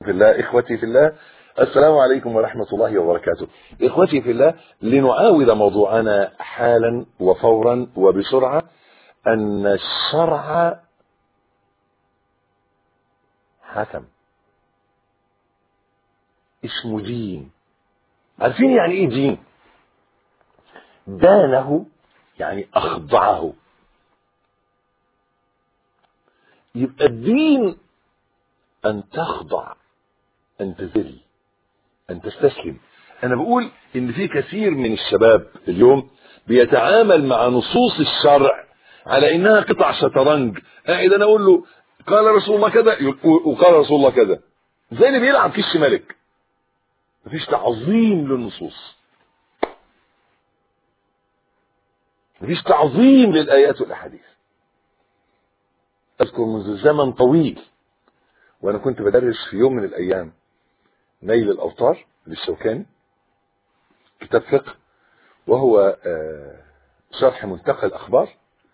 في الله إخوتي في الله السلام عليكم ورحمة الله وبركاته إخوتي في الله لنعاود موضوعنا حالا وفورا وبسرعة أن الشرع حكم اسمه دين عارفين يعني ايه دين دانه يعني اخضعه يبقى الدين ان تخضع ان تذل ان تستسلم انا بقول ان في كثير من الشباب اليوم بيتعامل مع نصوص الشرع على انها قطع شطرنج قاعد انا اقول له قال رسول الله كذا وقال رسول الله كذا زي اللي بيلعب كش ملك مفيش تعظيم للنصوص مفيش تعظيم للآيات والأحاديث أذكر منذ زمن طويل وأنا كنت بدرس في يوم من الأيام نيل الأوطار للشوكاني كتاب فقه وهو شرح منتقى الأخبار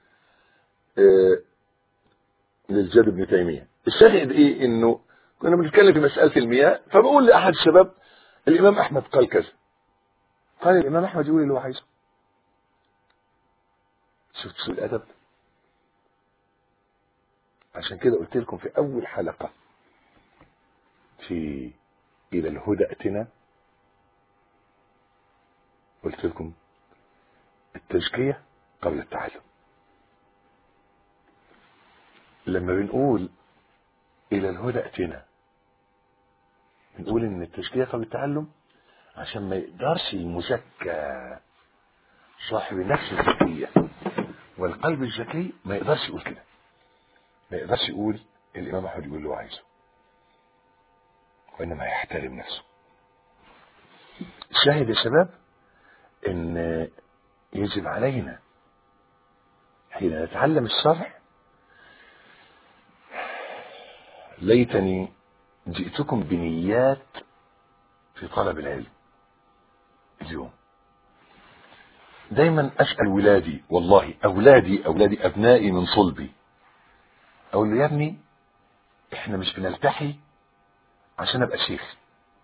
للجد بن تيمية الشاهد إيه إنه كنا بنتكلم في مسألة المياه فبقول لأحد الشباب الإمام أحمد قال كذا قال الإمام أحمد يقول اللي هو عايزه شفت سوء الأدب عشان كده قلت لكم في أول حلقة في إلى الهدى أتنا قلت لكم التزكية قبل التعلم لما بنقول إلى الهدى أتنا بنقول ان التزكية قبل التعلم عشان ما يقدرش المزكى صاحب النفس الذكية والقلب الذكي ما يقدرش يقول كده ما يقدرش يقول الامام احمد يقول له عايزه وانما يحترم نفسه الشاهد يا شباب ان يجب علينا حين نتعلم الشرع ليتني جئتكم بنيات في طلب العلم اليوم دايما اسال ولادي والله اولادي اولادي ابنائي من صلبي اقول له يا ابني احنا مش بنلتحي عشان ابقى شيخ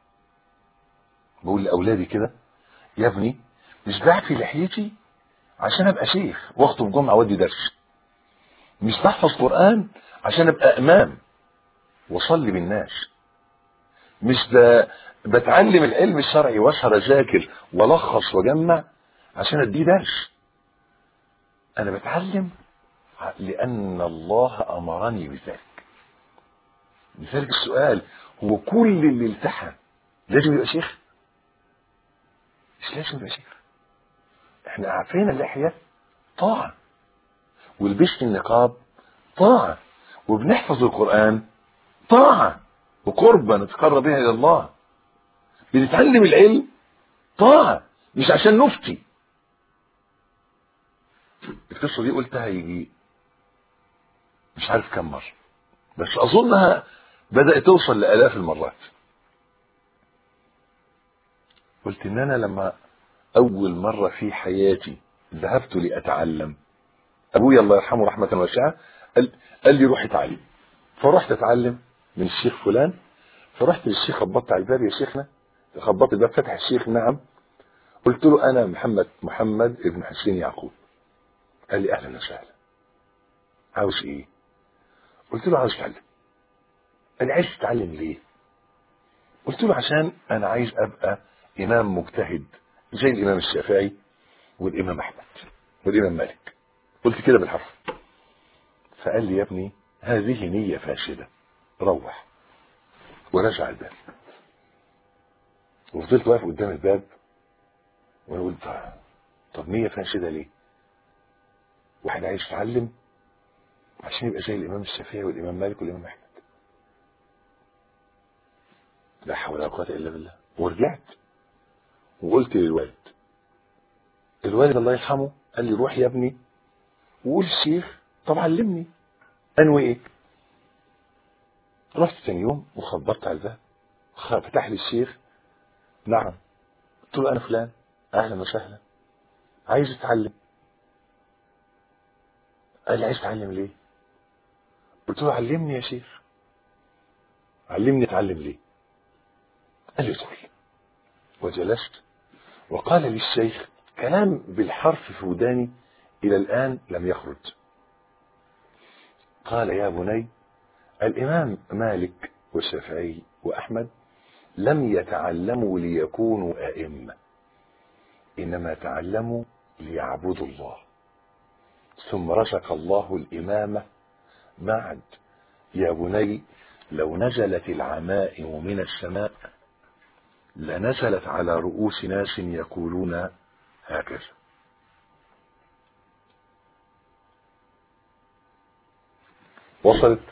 بقول لاولادي كده يا ابني مش بعفي لحيتي عشان ابقى شيخ واخطب جمعه وادي درس مش بحفظ قران عشان ابقى امام وصلي بالناس مش ب... بتعلم العلم الشرعي واسهر اذاكر والخص واجمع عشان اديه درس انا بتعلم لان الله امرني بذلك لذلك السؤال هو كل اللي التحم لازم يبقى شيخ مش لازم يبقى شيخ احنا عارفين اللحيه طاعه ولبست النقاب طاعه وبنحفظ القران طاعه وقربة نتقرب بها إلى الله بنتعلم العلم طاعة مش عشان نفتي القصة دي قلتها يجي مش عارف كم مرة بس أظنها بدأت توصل لآلاف المرات قلت إن أنا لما أول مرة في حياتي ذهبت لأتعلم أبويا الله يرحمه رحمة واسعة قال, قال لي روح اتعلم فرحت أتعلم من الشيخ فلان فرحت للشيخ خبطت على الباب يا شيخنا خبطت الباب فتح الشيخ نعم قلت له انا محمد محمد ابن حسين يعقوب قال لي اهلا وسهلا عاوز ايه قلت له عاوز اتعلم قال لي عايز تتعلم ليه قلت له عشان انا عايز ابقى امام مجتهد زي الامام الشافعي والامام احمد والامام مالك قلت كده بالحرف فقال لي يا ابني هذه نيه فاسده روح ورجع الباب وفضلت واقف قدام الباب وانا قلت طب نية فاسدة ليه؟ واحد عايز يتعلم عشان يبقى زي الامام الشافعي والامام مالك والامام احمد لا حول ولا قوة الا بالله ورجعت وقلت للوالد الوالد الله يرحمه قال لي روح يا ابني وقول الشيخ طب علمني انوي ايه رحت ثاني يوم وخبطت على الباب فتح لي الشيخ نعم قلت له انا فلان اهلا وسهلا عايز اتعلم قال لي عايز اتعلم ليه قلت له علمني يا شيخ علمني اتعلم ليه قال لي ادخل وجلست وقال لي الشيخ كلام بالحرف في وداني إلى الآن لم يخرج قال يا بني الإمام مالك والشافعي وأحمد لم يتعلموا ليكونوا أئمة إنما تعلموا ليعبدوا الله ثم رزق الله الإمامة بعد يا بني لو نزلت العمائم من السماء لنزلت على رؤوس ناس يقولون هكذا وصلت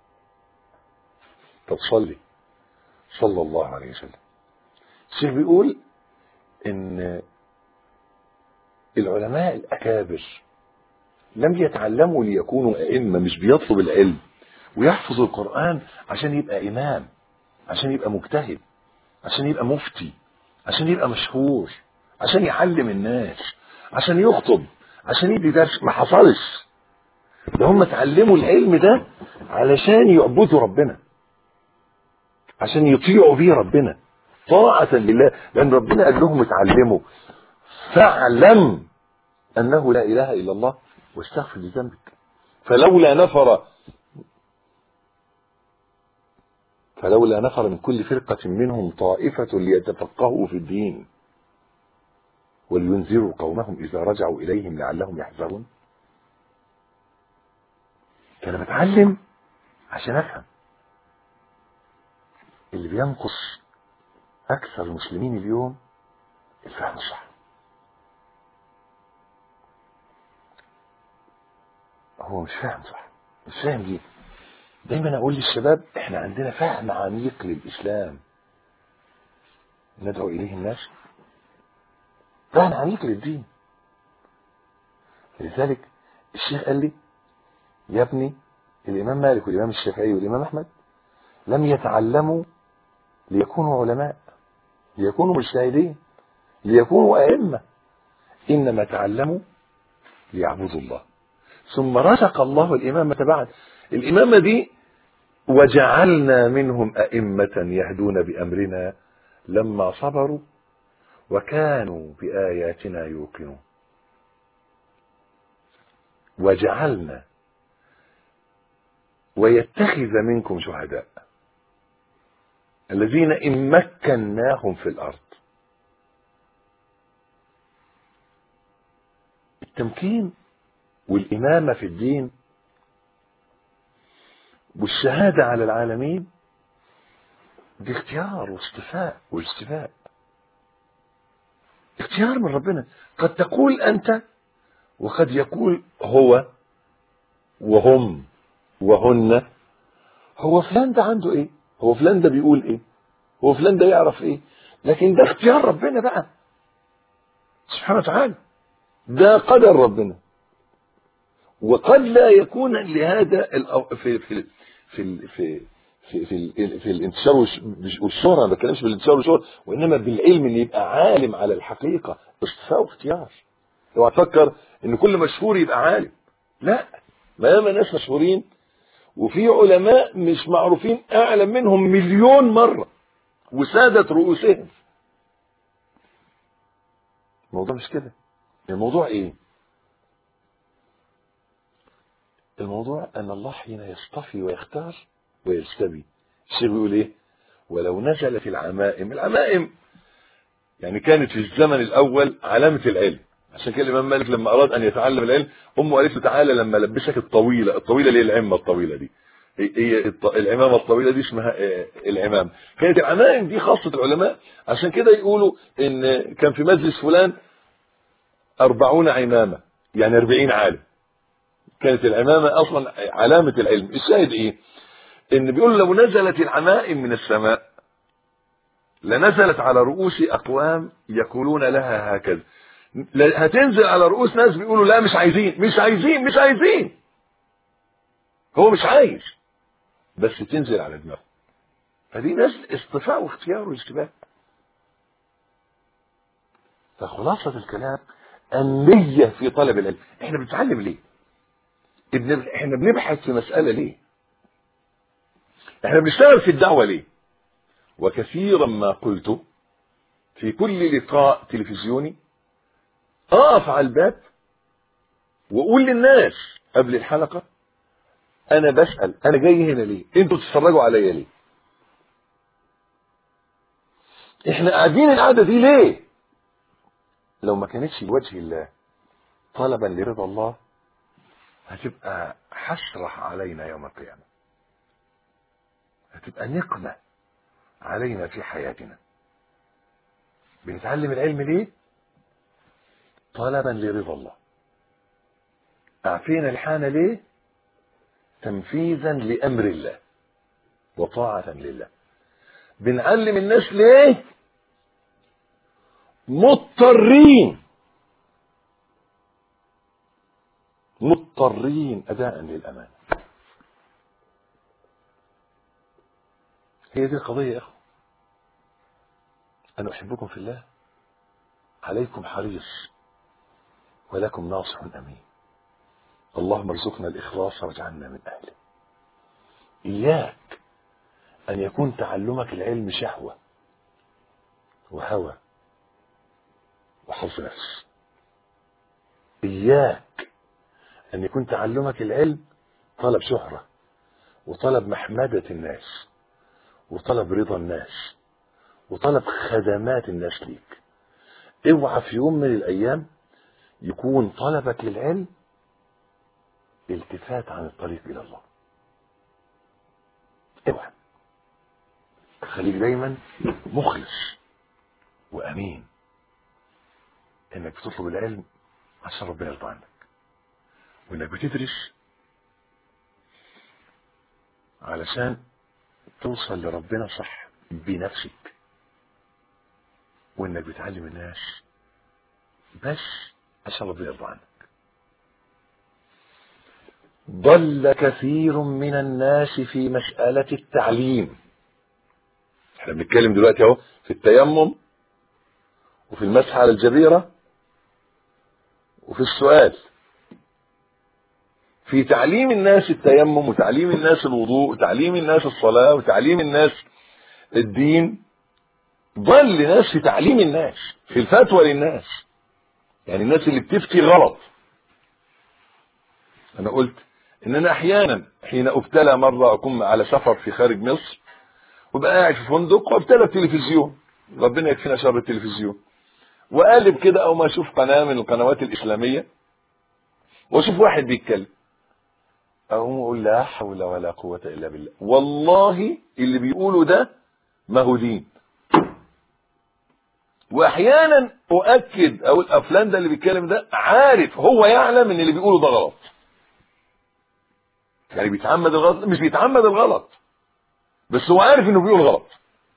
طب صلي صلى الله عليه وسلم الشيخ بيقول ان العلماء الاكابر لم يتعلموا ليكونوا ائمه مش بيطلب العلم ويحفظ القران عشان يبقى امام عشان يبقى مجتهد عشان يبقى مفتي عشان يبقى مشهور عشان يعلم الناس عشان يخطب عشان يدي درس ما حصلش ده هم اتعلموا العلم ده علشان يعبدوا ربنا عشان يطيعوا بيه ربنا طاعة لله لأن ربنا قال لهم اتعلموا فاعلم أنه لا إله إلا الله واستغفر لذنبك فلولا نفر فلولا نفر من كل فرقة منهم طائفة ليتفقهوا في الدين ولينذروا قومهم إذا رجعوا إليهم لعلهم يحذرون فأنا بتعلم عشان أفهم اللي بينقص أكثر المسلمين اليوم الفهم الصح هو مش فاهم صح مش فاهم ليه دايما اقول للشباب احنا عندنا فهم عميق للاسلام ندعو اليه الناس فهم عميق للدين لذلك الشيخ قال لي يا ابني الامام مالك والامام الشافعي والامام احمد لم يتعلموا ليكونوا علماء ليكونوا مجتهدين ليكونوا ائمه انما تعلموا ليعبدوا الله ثم رزق الله الامامه بعد الامامه دي وجعلنا منهم ائمه يهدون بامرنا لما صبروا وكانوا باياتنا يوقنون وجعلنا ويتخذ منكم شهداء الذين إن مكناهم في الأرض التمكين والإمامة في الدين والشهادة على العالمين دي اختيار واصطفاء واجتباء اختيار من ربنا قد تقول أنت وقد يقول هو وهم وهن هو فلان ده عنده ايه هو فلان ده بيقول ايه هو فلان ده يعرف ايه لكن ده اختيار ربنا بقى سبحانه وتعالى ده قدر ربنا وقد لا يكون لهذا الأو- في في في في في في, في, في الانتشار والش- والشهرة ما بتكلمش بالانتشار والشهرة وانما بالعلم ان يبقى عالم على الحقيقة اصطفاء واختيار اوعى تفكر ان كل مشهور يبقى عالم لا ما ياما ناس مشهورين وفي علماء مش معروفين اعلم منهم مليون مرة وسادة رؤوسهم الموضوع مش كده الموضوع ايه الموضوع ان الله حين يصطفي ويختار ويجتبي الشيخ بيقول ايه ولو نزلت العمائم العمائم يعني كانت في الزمن الاول علامة العلم عشان كده الامام مالك لما اراد ان يتعلم العلم امه قالت له تعالى لما لبسك الطويله الطويله اللي هي العمه الطويله دي هي هي الط- العمامه الطويله دي اسمها آه، العمام كانت العمائم دي خاصه العلماء عشان كده يقولوا ان كان في مجلس فلان أربعون عمامه يعني أربعين عالم كانت العمامه اصلا علامه العلم الشاهد ايه ان بيقول لو نزلت العمائم من السماء لنزلت على رؤوس اقوام يقولون لها هكذا لا- هتنزل على رؤوس ناس بيقولوا لا مش عايزين مش عايزين مش عايزين هو مش عايز بس تنزل على دماغه فدي ناس اصطفاء واختيار واجتباء فخلاصة الكلام النية في طلب العلم احنا بنتعلم ليه ابن احنا بنبحث في مسألة ليه احنا بنشتغل في الدعوة ليه وكثيرا ما قلت في كل لقاء تلفزيوني اقف على الباب واقول للناس قبل الحلقة انا بسأل انا جاي هنا ليه انتوا تتفرجوا عليا ليه احنا قاعدين القعدة دي ليه لو ما كانتش لوجه الله طلبا لرضا الله هتبقى حسرة علينا يوم القيامة هتبقى نقمة علينا في حياتنا بنتعلم العلم ليه طلبا لرضا الله أعفينا الحانة ليه تنفيذا لأمر الله وطاعة لله بنعلم الناس ليه مضطرين مضطرين أداء للأمانة هي دي القضية يا أخو أنا أحبكم في الله عليكم حريص ولكم ناصح أمين اللهم ارزقنا الإخلاص واجعلنا من أهله إياك أن يكون تعلمك العلم شهوة وهوى وحظ نفس إياك أن يكون تعلمك العلم طلب شهرة وطلب محمدة الناس وطلب رضا الناس وطلب خدمات الناس ليك اوعى في يوم من الأيام يكون طلبك للعلم التفات عن الطريق إلى الله اوعى خليك دايما مخلص وأمين انك بتطلب العلم عشان ربنا يرضى عنك وانك بتدرس علشان توصل لربنا صح بنفسك وانك بتعلم الناس بس عشان ربنا يرضى عنك ضل كثير من الناس في مسألة التعليم احنا بنتكلم دلوقتي اهو في التيمم وفي المسح على الجبيرة وفي السؤال في تعليم الناس التيمم وتعليم الناس الوضوء وتعليم الناس الصلاة وتعليم الناس الدين ضل ناس في تعليم الناس في الفتوى للناس يعني الناس اللي بتفتي غلط انا قلت ان انا احيانا حين ابتلى مرة اكون على سفر في خارج مصر وبقى قاعد في فندق وابتلى التلفزيون ربنا يكفينا شر التلفزيون وقالب كده او ما اشوف قناة من القنوات الاسلامية واشوف واحد بيتكلم اقوم اقول لا حول ولا قوة الا بالله والله اللي بيقوله ده ما هو دين واحيانا اؤكد او الافلان ده اللي بيتكلم ده عارف هو يعلم ان اللي بيقوله ده غلط يعني بيتعمد الغلط مش بيتعمد الغلط بس هو عارف انه بيقول غلط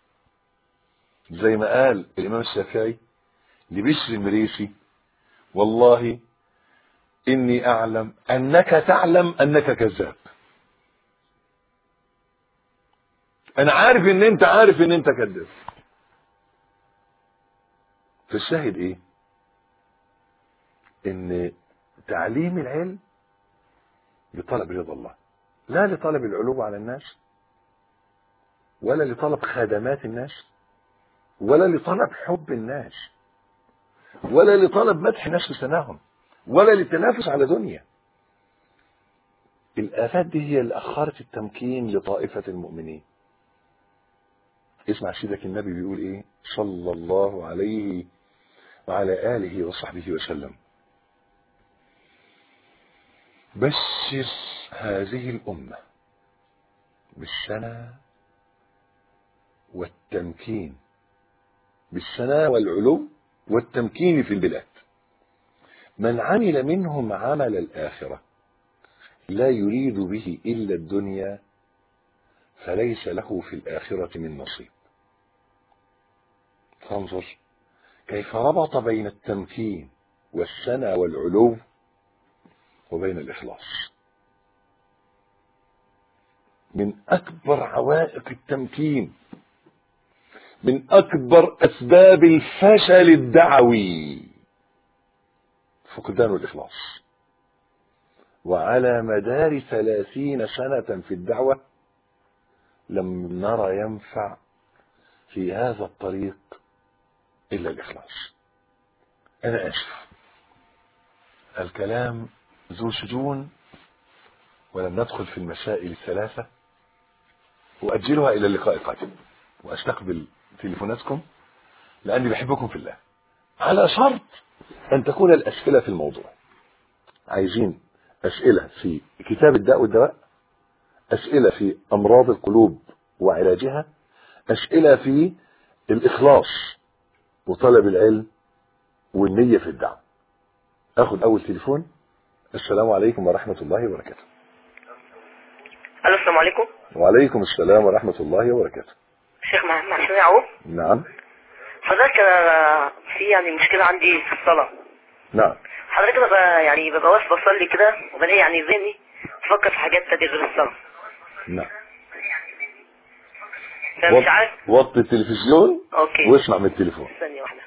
زي ما قال الامام الشافعي لبشر المريسي والله اني اعلم انك تعلم انك كذاب انا عارف ان انت عارف ان انت كذاب فالشاهد ايه ان تعليم العلم لطلب رضا الله لا لطلب العلو على الناس ولا لطلب خدمات الناس ولا لطلب حب الناس ولا لطلب مدح الناس وثناهم ولا للتنافس على دنيا الآفات دي هي اللي أخرت التمكين لطائفة المؤمنين اسمع سيدك النبي بيقول ايه صلى الله عليه وعلى آله وصحبه وسلم بشر هذه الأمة بالسنة والتمكين بالسنة والعلو والتمكين في البلاد من عمل منهم عمل الآخرة لا يريد به إلا الدنيا فليس له في الآخرة من نصيب فانظر كيف ربط بين التمكين والسنة والعلو وبين الإخلاص من أكبر عوائق التمكين من أكبر أسباب الفشل الدعوي فقدان الإخلاص وعلى مدار ثلاثين سنة في الدعوة لم نرى ينفع في هذا الطريق إلا الإخلاص أنا آسف الكلام ذو شجون ولم ندخل في المسائل الثلاثة وأجلها إلى اللقاء القادم وأستقبل تليفوناتكم لأني بحبكم في الله على شرط أن تكون الأسئلة في الموضوع عايزين أسئلة في كتاب الداء والدواء أسئلة في أمراض القلوب وعلاجها أسئلة في الإخلاص وطلب العلم والنية في الدعوة أخذ أول تليفون السلام عليكم ورحمة الله وبركاته الو السلام عليكم وعليكم السلام ورحمة الله وبركاته شيخ محمد حسين يعقوب نعم حضرتك انا في يعني مشكله عندي في الصلاه نعم حضرتك ببقى يعني ببقى واقف بصلي كده وبلاقي يعني ذهني بفكر في حاجات تانية غير الصلاه نعم فمش عارف وطي التلفزيون اوكي واسمع من التليفون ثانيه واحده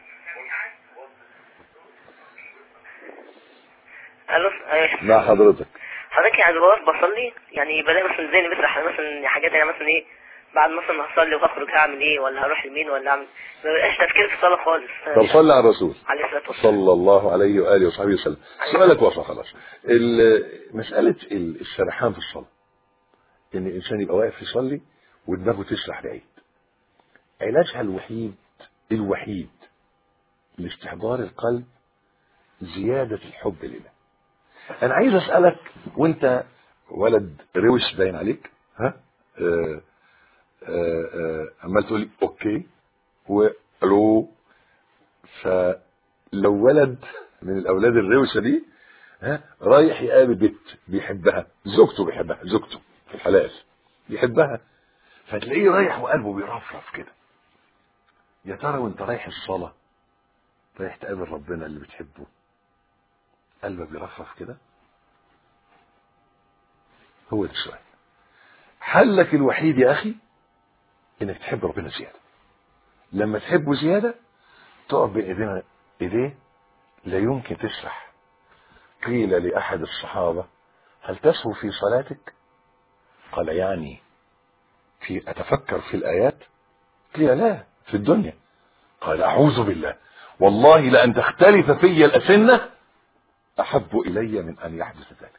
الو ايوه مع حضرتك حضرتك يعني ببقى واقف بصلي يعني بلاقي مثلا ذهني بيسرح على مثلا حاجات يعني مثلا ايه بعد مثلا ما اصلي واخرج هعمل ايه ولا هروح لمين ولا اعمل ما بيبقاش تفكير في الصلاه خالص طب صلي على الرسول عليه الصلاه والسلام صلى الله عليه وآله وصحبه وسلم سؤالك وصل خلاص ال- مسألة ال- السرحان في الصلاة إن الإنسان يبقى واقف يصلي ودماغه تسرح بعيد علاجها الوحيد الوحيد لاستحضار القلب زيادة الحب لله أنا عايز أسألك وأنت ولد روش باين عليك ها آه آه آه عمال تقول لي أوكي وألو فلو ولد من الاولاد الروشه دي ها رايح يقابل بنت بيحبها زوجته بيحبها زوجته في الحلال بيحبها فتلاقيه رايح وقلبه بيرفرف كده يا ترى وانت رايح الصلاه رايح تقابل ربنا اللي بتحبه قلبك بيرفرف كده هو ده السؤال حلك الوحيد يا اخي انك تحب ربنا زياده لما تحبه زياده تقف بين ايدينا ايديه لا يمكن تسرح قيل لاحد الصحابه هل تسهو في صلاتك قال يعني في اتفكر في الايات قيل لا في الدنيا قال اعوذ بالله والله لان تختلف في الاسنه احب الي من ان يحدث ذلك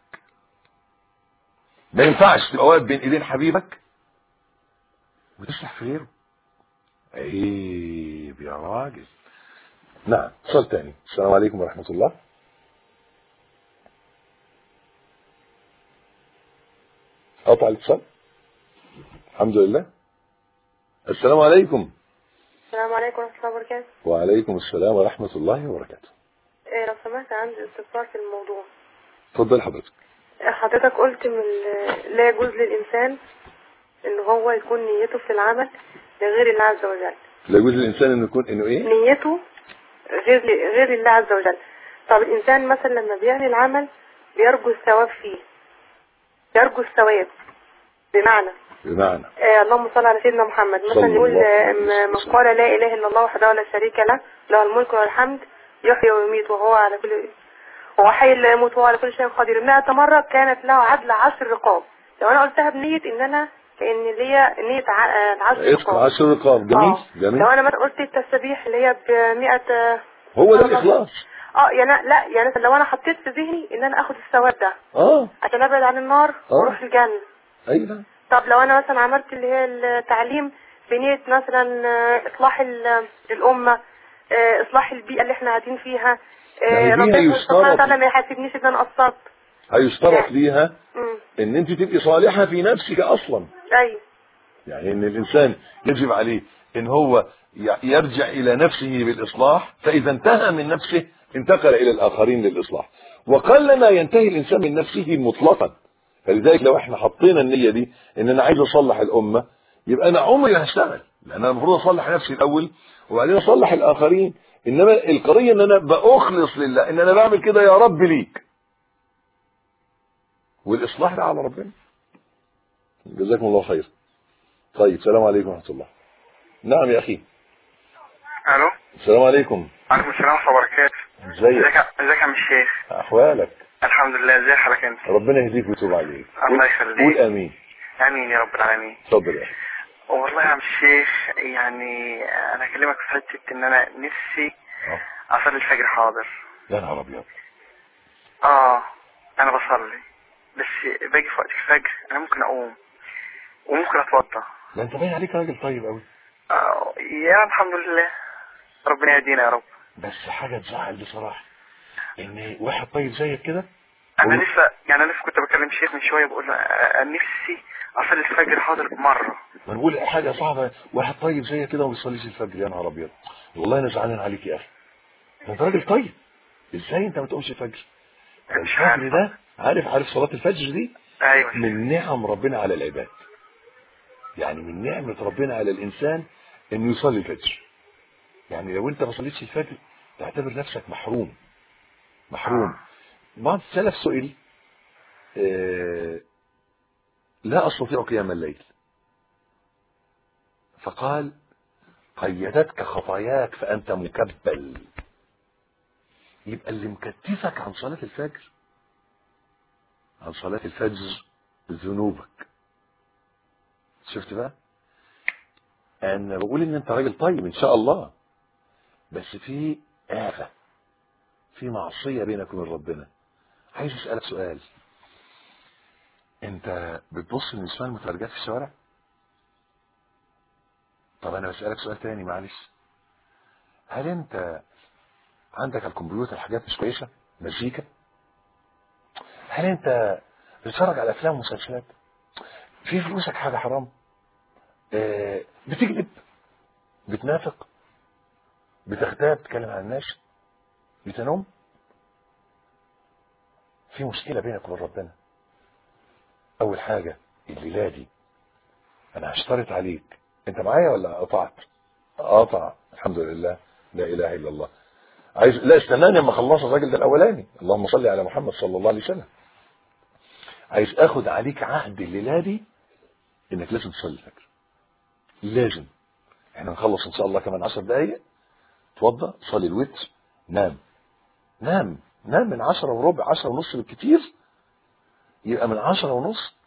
ما ينفعش تبقى واقف بين ايدين حبيبك وتسرح في غيره عيب يا راجل نعم اتصال تاني السلام عليكم ورحمة الله قطع الاتصال الحمد لله السلام عليكم السلام عليكم ورحمة الله وبركاته وعليكم السلام ورحمة الله وبركاته إيه لو سمحت عندي استفسار في الموضوع اتفضل حضرتك حضرتك قلت من ال- لا يجوز للإنسان إن هو يكون نيته في العمل لغير الله عز وجل لا يجوز للإنسان إنه يكون إنه إيه؟ نيته غير ل- غير الله عز وجل طب الإنسان مثلا لما بيعمل عمل بيرجو الثواب فيه يرجو الثواب بمعنى بمعنى آه اللهم صل على سيدنا محمد صلى مثلا يقول الله آه، عليه م- من وسلم. قال لا اله الا الله وحده لا شريك له له الملك والحمد يحيي ويميت وهو على كل هو حي لا يموت وهو على كل شيء قدير 100 مرة كانت له عدل عشر رقاب لو انا قلتها بنية ان انا كأن ليا نية ع- آه، عشر عتق رقاب عشر رقاب جميل آه. جميل لو انا مثلا قلت التسبيح اللي هي ب 100 هو ده الإخلاص اه يعني لا يعني مثلا لو انا حطيت في ذهني ان انا اخد الثواب ده اه عشان ابعد عن النار آه. واروح الجنة أيوه طب لو انا مثلا عملت اللي هي التعليم بنية مثلا آه، اصلاح ال- الامة آه، اصلاح البيئة اللي احنا قاعدين فيها آه، يعني دي ربنا هيشترط. سبحانه وتعالى ما يحاسبنيش ان انا قصرت هيشترط يعني- ليها امم إن أنت تبقي صالحة في نفسك أصلا ايوه يعني ان الانسان يجب عليه ان هو ي- يرجع الى نفسه بالاصلاح فاذا انتهى من نفسه انتقل الى الاخرين للاصلاح وقلما ينتهي الانسان من نفسه مطلقا فلذلك لو احنا حطينا النيه دي ان انا عايز اصلح الامه يبقى انا عمري ما هشتغل لان انا المفروض اصلح نفسي الاول وبعدين اصلح الاخرين انما القضيه ان انا باخلص لله ان انا بعمل كده يا رب ليك والاصلاح ده على ربنا جزاكم الله خير طيب السلام عليكم ورحمة الله نعم يا أخي الو السلام عليكم وعليكم السلام ورحمه الله وبركاته ازيك ازيك ازيك يا عم الشيخ أحوالك الحمد لله ازي حالك انت ربنا يهديك ويتوب عليك الله قول- يخليك. قول آمين امين يا رب العالمين اتفضل يا أخي والله يا عم الشيخ يعني انا اكلمك في حته ان انا نفسي اه اصلي الفجر حاضر يا نهار ابيض اه انا بصلي بس باجي في وقت الفجر انا ممكن اقوم وممكن اتوضى ده انت باين عليك راجل طيب قوي آه يا الحمد لله ربنا يهدينا يا رب بس حاجه تزعل بصراحه ان واحد طيب زيك كده انا قول- لسه يعني انا لسه كنت بكلم شيخ من شويه بقول له آه، نفسي اصلي الفجر حاضر مره ما نقول حاجه صعبه واحد طيب زيك كده وما بيصليش الفجر يا نهار ابيض والله انا زعلان عليك يا اخي ده انت راجل طيب ازاي انت ما تقومش الفجر ده مش عارف. الفجر ده عارف عارف صلاه الفجر دي ايوه من نعم ربنا على العباد يعني من نعمة ربنا على الإنسان إنه يصلي الفجر يعني لو أنت ما صليتش الفجر تعتبر نفسك محروم محروم بعض السلف سئل آه لا أستطيع قيام الليل فقال قيدتك خطاياك فأنت مكبل يبقى اللي مكتفك عن صلاة الفجر عن صلاة الفجر ذنوبك شفت بقى انا بقول ان انت راجل طيب ان شاء الله بس في آفة في معصية بينك وبين ربنا عايز اسألك سؤال انت بتبص للنسوان المتفرجات في الشوارع طب انا بسألك سؤال تاني معلش هل انت عندك على الكمبيوتر حاجات مش كويسة مزيكا هل انت بتتفرج على افلام ومسلسلات في فلوسك حاجة حرام آه، بتكذب بتنافق بتغتاب تتكلم عن الناس بتنوم في مشكلة بينك وبين ربنا أول حاجة الليلة دي أنا هشترط عليك أنت معايا ولا قطعت؟ قطع الحمد لله لا إله إلا الله عايز لا استناني اما اخلص الراجل ده الاولاني اللهم صل على محمد صلى الله عليه وسلم عايز اخد عليك عهد الليله دي انك لازم تصلي الفجر لازم احنا نخلص ان شاء الله كمان عشر دقايق اتوضى صلي الوتر نام نام نام من عشرة وربع عشرة ونص بالكتير يبقى من عشرة ونص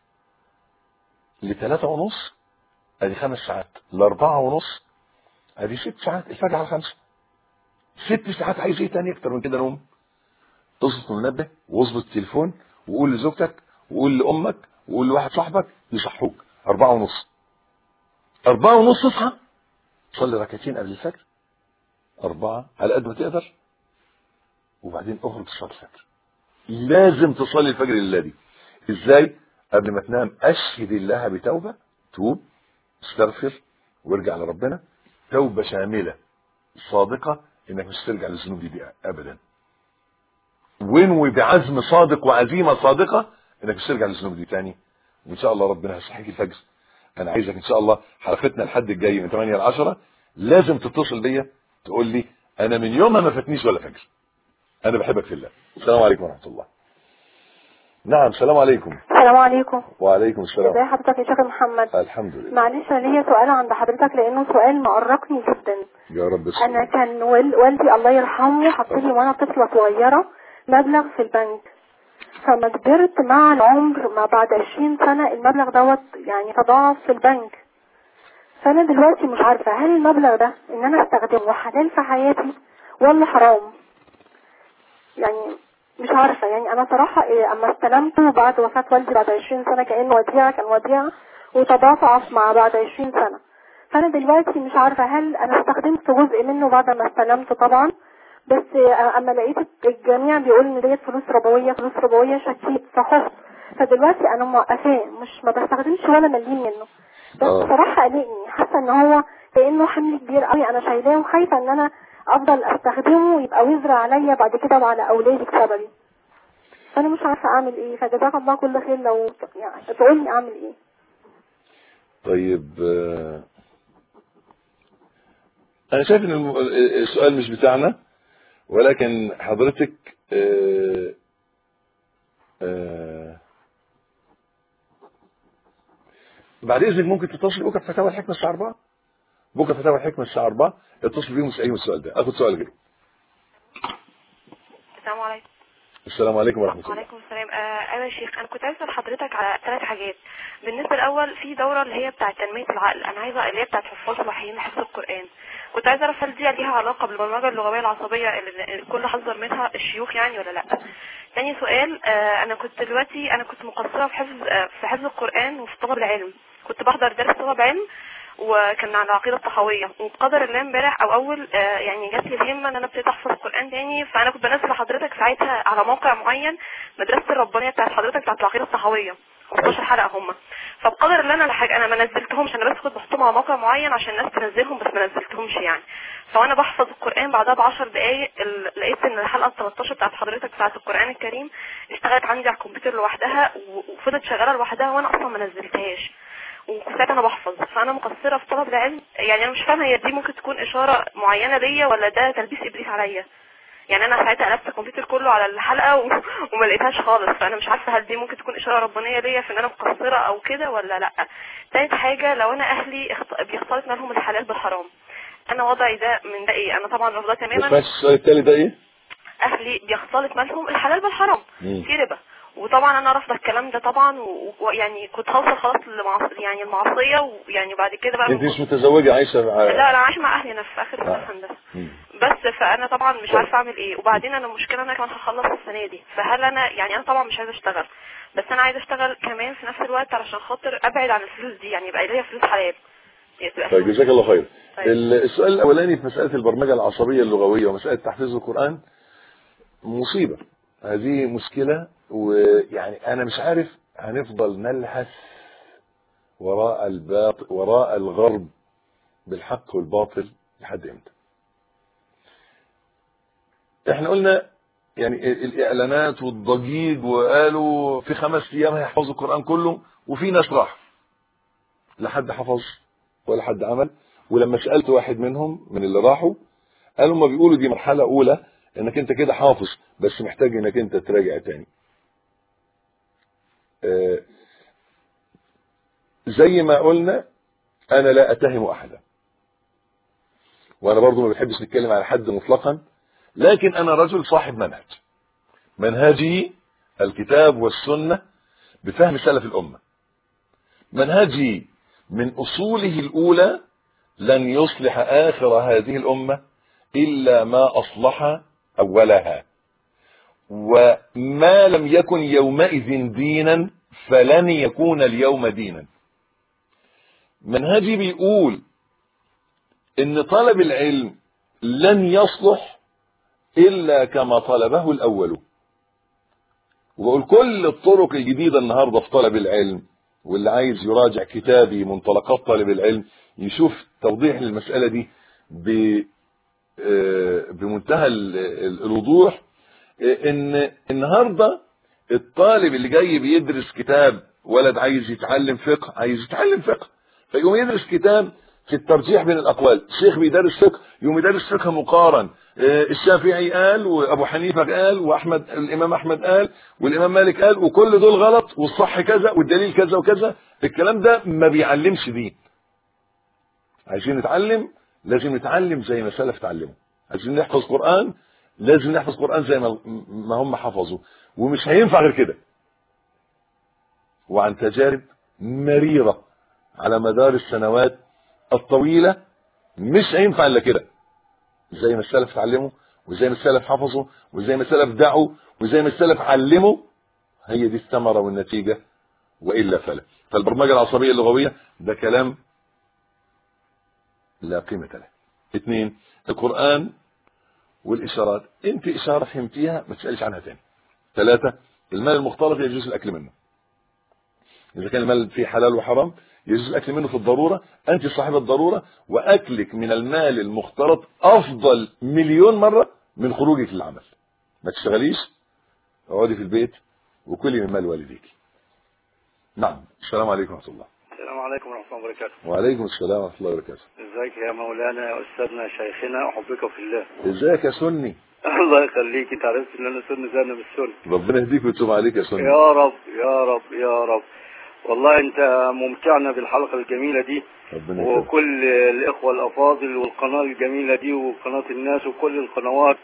لثلاثة ونص ادي خمس ساعات لأربعة ونص ادي ست ساعات الفجر على خمسة ست ساعات عايز ايه تاني اكتر من كده نوم تظبط المنبه واظبط التليفون وقول لزوجتك وقول لامك وقول لواحد صاحبك يصحوك أربعة ونص أربعة ونص اصحى صلي ركعتين قبل الفجر أربعة على قد ما تقدر وبعدين اخرج تصلي الفجر لازم تصلي الفجر لله دي ازاي قبل ما تنام اشهد الله بتوبة توب استغفر وارجع لربنا توبة شاملة صادقة انك مش ترجع للذنوب دي, دي ابدا وانوي بعزم صادق وعزيمة صادقة انك مش ترجع للذنوب دي تاني وان شاء الله ربنا هيصحيك الفجر انا عايزك ان شاء الله حلقتنا الحد الجاي من 8 ل 10 لازم تتصل بيا تقول لي انا من يومها ما فاتنيش ولا فجر انا بحبك في الله السلام عليكم ورحمه الله نعم السلام عليكم السلام عليكم وعليكم ازي السلام حضرتك يا شيخ محمد الحمد لله معلش انا ليا سؤال عند حضرتك لانه سؤال مقرقني جدا يا رب انا السلام. كان وال- والدي الله يرحمه حط لي وانا طفله صغيره مبلغ في البنك فما كبرت مع العمر ما بعد 20 سنه المبلغ دوت يعني تضاعف في البنك فانا دلوقتي مش عارفه هل المبلغ ده ان انا استخدمه حلال في حياتي ولا حرام يعني مش عارفة يعني أنا صراحة إيه أما استلمته بعد وفاة والدي بعد 20 سنة كأنه وديعة كان وديعة وتضاعف مع بعد 20 سنة فأنا دلوقتي مش عارفة هل أنا استخدمت جزء منه بعد ما استلمته طبعا بس إيه أما لقيت الجميع بيقول إن ديت فلوس ربوية فلوس ربوية شكيت فخفت فدلوقتي أنا موقفاه مش ما بستخدمش ولا مليم منه بس آه. صراحة قلقني حاسة إن هو كأنه حمل كبير قوي أنا شايلاه وخايفة إن أنا افضل استخدمه ويبقى وزر عليا بعد كده وعلى اولادي بسببي فانا مش عارفه اعمل ايه فجزاك الله كل خير لو ت- يعني تقول لي اعمل ايه طيب آه، انا شايف ان الم- السؤال مش بتاعنا ولكن حضرتك آه، آه، بعد اذنك ممكن تتصل بكره في فتاوى الحكمه الساعه 4 بكره فتاوى الحكمه الساعه 4 اتصل بيهم واسالهم السؤال ده اخد سؤال غيره السلام عليكم السلام عليكم ورحمه الله وعليكم السلام آه ايوه يا شيخ انا كنت عايزه اسال حضرتك على ثلاث حاجات بالنسبه الاول في دوره اللي هي بتاعه تنميه العقل انا عايزه اللي هي بتاعه حفاظ الوحيين لحفظ القران كنت عايزه اعرف هل دي ليها علاقه بالبرمجه اللغويه العصبيه اللي الكل حذر منها الشيوخ يعني ولا لا تاني سؤال آه انا كنت دلوقتي انا كنت مقصره في حفظ آه في حفظ القران وفي طلب العلم كنت بحضر درس طلب علم وكان عن العقيده الطحاويه وبقدر الله امبارح او اول آه يعني جات لي الهمه ان انا ابتديت احفظ القران تاني فانا كنت بنزل لحضرتك ساعتها على موقع معين مدرسه الربانيه بتاعت حضرتك بتاعت العقيده الطحاويه 15 حلقه هم فبقدر الله انا لحاجة انا ما نزلتهمش انا بس كنت بحطهم على موقع معين عشان الناس تنزلهم بس ما نزلتهمش يعني فوانا بحفظ القران بعدها ب 10 دقائق ال- لقيت ان الحلقه 13 بتاعت حضرتك بتاعت القران الكريم اشتغلت عندي على الكمبيوتر لوحدها و- وفضلت شغاله لوحدها وانا اصلا ما نزلتهاش وساعتها انا بحفظ فانا مقصره في طلب العلم يعني انا مش فاهمه هي دي ممكن تكون اشاره معينه ليا ولا ده تلبيس ابليس عليا يعني انا ساعتها قلبت الكمبيوتر كله على الحلقه و... وما لقيتهاش خالص فانا مش عارفه هل دي ممكن تكون اشاره ربانيه ليا في ان انا مقصره او كده ولا لا تالت حاجه لو انا اهلي اخت... بيختلط مالهم الحلال بالحرام انا وضعي ده من ده ايه انا طبعا رافضاه ما تماما سمعتش السؤال التالي ده ايه؟ اهلي بيختلط مالهم الحلال بالحرام مم. في ربا وطبعا انا رافضه الكلام ده طبعا و- ويعني كنت هوصل خلاص للمعص... يعني المعصيه ويعني بعد كده بقى انت مش متزوجه عايشه لا لا انا عايشه مع اهلي انا في اخر سنه آه. هندسه مم. بس فانا طبعا مش طيب. عارفه اعمل ايه وبعدين انا المشكله انا كمان هخلص السنه دي فهل انا يعني انا طبعا مش عايزه اشتغل بس انا عايزه اشتغل كمان في نفس الوقت علشان خاطر ابعد عن الفلوس دي يعني يبقى ليا فلوس حلال يعني تبقى طيب فلوس- جزاك الله خير طيب. ال- السؤال الاولاني في مساله البرمجه العصبيه اللغويه ومساله تحفيظ القران مصيبه هذه مشكله ويعني انا مش عارف هنفضل نلهث وراء الباطل وراء الغرب بالحق والباطل لحد امتى احنا قلنا يعني ال- الاعلانات والضجيج وقالوا في خمس ايام هيحفظوا القران كله وفي ناس راح لا حد حفظ ولا حد عمل ولما سالت واحد منهم من اللي راحوا قالوا ما بيقولوا دي مرحله اولى انك انت كده حافظ بس محتاج انك انت تراجع تاني آه، زي ما قلنا انا لا اتهم احدا وانا برضو ما بحبش نتكلم على حد مطلقا لكن انا رجل صاحب منهج منهجي الكتاب والسنه بفهم سلف الامه منهجي من اصوله الاولى لن يصلح اخر هذه الامه الا ما اصلح اولها وما لم يكن يومئذ دينا فلن يكون اليوم دينا منهجي بيقول ان طلب العلم لن يصلح الا كما طلبه الاول وبقول كل الطرق الجديدة النهاردة في طلب العلم واللي عايز يراجع كتابي منطلقات طالب العلم يشوف توضيح للمسألة دي ب آه، بمنتهى ال- ال- الوضوح آه، ان النهارده الطالب اللي جاي بيدرس كتاب ولد عايز يتعلم فقه عايز يتعلم فقه فيقوم يدرس كتاب في الترجيح بين الاقوال الشيخ بيدرس فقه يقوم يدرس فقه مقارن آه، الشافعي قال وابو حنيفه قال واحمد الامام احمد قال والامام مالك قال وكل دول غلط والصح كذا والدليل كذا وكذا الكلام ده ما بيعلمش دين عايزين نتعلم لازم نتعلم زي ما السلف اتعلموا عايزين نحفظ قرآن لازم نحفظ قرآن زي ما ما هم حفظوا ومش هينفع غير كده وعن تجارب مريرة على مدار السنوات الطويلة مش هينفع الا كده زي ما السلف اتعلموا وزي ما السلف حفظوا وزي ما السلف دعوا وزي ما السلف علموا هي دي الثمرة والنتيجة وإلا فلا فالبرمجة العصبية اللغوية ده كلام لا قيمة له اثنين القرآن والإشارات انت إشارة فهمتيها ما تسألش عنها تاني ثلاثة المال المختلط يجوز الأكل منه إذا كان المال فيه حلال وحرام يجوز الأكل منه في الضرورة أنت صاحبة الضرورة وأكلك من المال المختلط أفضل مليون مرة من خروجك للعمل ما تشتغليش اقعدي في البيت وكلي من مال والديك نعم السلام عليكم ورحمة الله السلام عليكم ورحمة الله وبركاته وعليكم السلام ورحمة الله وبركاته ازيك يا مولانا يا أستاذنا شيخنا أحبك في الله ازيك يا سني الله يخليك انت عرفت ان انا سن زي انا مش سن ربنا يهديك ويتوب عليك يا سني يا رب يا رب يا رب والله انت ممتعنا بالحلقة الجميلة دي ربنا يكرمك وكل الإخوة الأفاضل والقناة الجميلة دي وقناة الناس وكل القنوات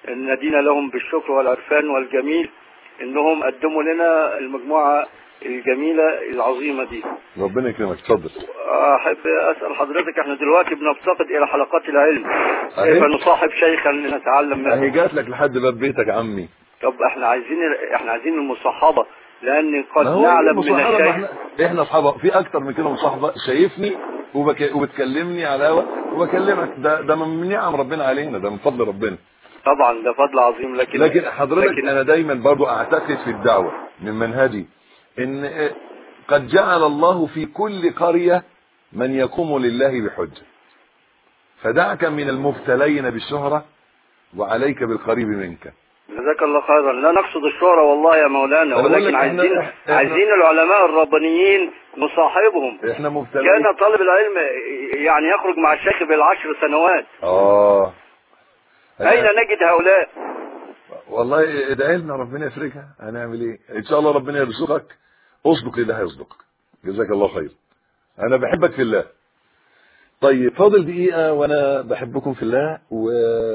نادينا لهم بالشكر والعرفان والجميل انهم قدموا لنا المجموعه الجميله العظيمه دي ربنا يكرمك اتفضل احب اسال حضرتك احنا دلوقتي بنفتقد الى حلقات العلم أهي. كيف نصاحب شيخا لنتعلم اهي منه جات لك لحد باب بيتك عمي طب احنا عايزين احنا عايزين المصاحبه لان قد ما هو نعلم من المصاحبة ما الشيخ احنا احنا اصحاب في اكتر من كده مصاحبه شايفني وبك... وبتكلمني على الهوا وبكلمك ده ده من نعم ربنا علينا ده من فضل ربنا طبعا ده فضل عظيم لكن لكن حضرتك لكن انا دايما برضو اعتقد في الدعوه من منهجي ان قد جعل الله في كل قريه من يقوم لله بحجه فدعك من المبتلين بالشهره وعليك بالقريب منك جزاك الله خيرا لا نقصد الشهرة والله يا مولانا أنا بقول ولكن لك إحنا- عايزين إحنا- عايزين العلماء الربانيين نصاحبهم احنا مبتلين كان طالب العلم يعني يخرج مع الشيخ بالعشر سنوات اه أين نجد هؤلاء والله ادعي لنا ربنا يفرجها هنعمل ايه ان شاء الله ربنا يرزقك اصدق لله هيصدقك جزاك الله خير انا بحبك في الله طيب فاضل دقيقة وانا بحبكم في الله و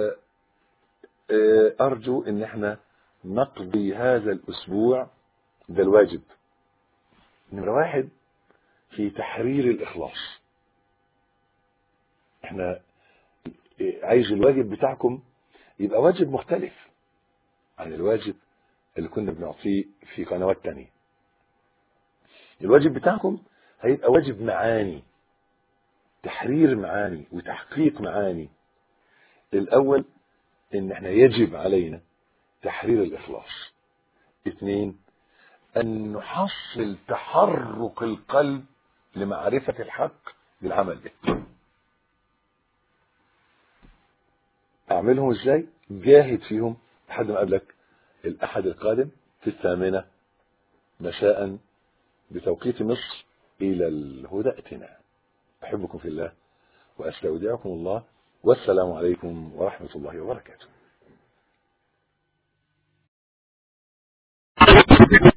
آه، ارجو ان احنا نقضي هذا الاسبوع ده الواجب نمرة واحد في تحرير الاخلاص احنا آه، عايز الواجب بتاعكم يبقى واجب مختلف عن الواجب اللي كنا بنعطيه في قنوات تانية الواجب بتاعكم هيبقى واجب معاني تحرير معاني وتحقيق معاني الاول ان احنا يجب علينا تحرير الاخلاص اثنين ان نحصل تحرك القلب لمعرفة الحق بالعمل به اعملهم ازاي جاهد فيهم لحد ما اقابلك الاحد القادم في الثامنة مساء بتوقيت مصر الى الهدى ائتنا احبكم في الله واستودعكم الله والسلام عليكم ورحمة الله وبركاته